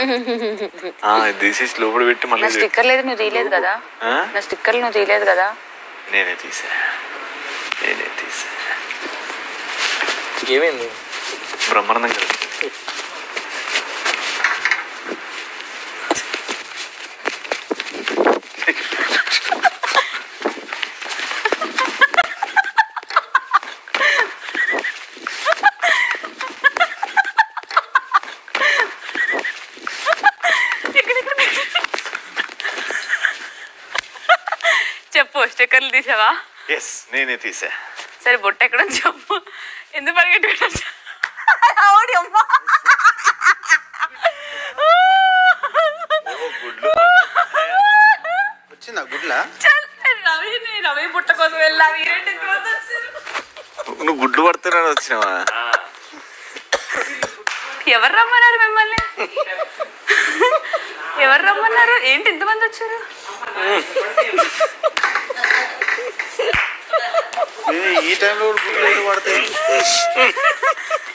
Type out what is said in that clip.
ఆ, ఇది తీసేసి లోపల పెట్టి నా మళ్ళీ స్టిక్కర్ లేదు నువ్వు తీయలేదు కదా ఆ? నా స్టిక్కర్లు నువ్వు తీయలేదు కదా నేనే తీసా నేనే తీసా ఏమైంది బ్రహ్మానందం కదా చెప్పు స్టిక్కర్లు తీసావా ఎస్ నేనే తీసా సరే బొట్ట ఎక్కడ ఉంది చెప్పు ఎందుకు పరిగెట్టి అవుడి అమ్మా వచ్చిందా గుడ్లా చల్, రవి నేను రవి బుట్ట కోసం వెళ్ళా మీరేంటి గ్రోత్ వచ్చారు నువ్వు గుడ్లు పడుతున్నాను వచ్చినావా ఎవరు రమ్మన్నారు మిమ్మల్ని ఎవరు రమ్మన్నారు ఏంటి ఎంతమంది వచ్చారు ఏ, ఈ టైంలో కూడా గుడ్లు ఎందుకు పడతాయి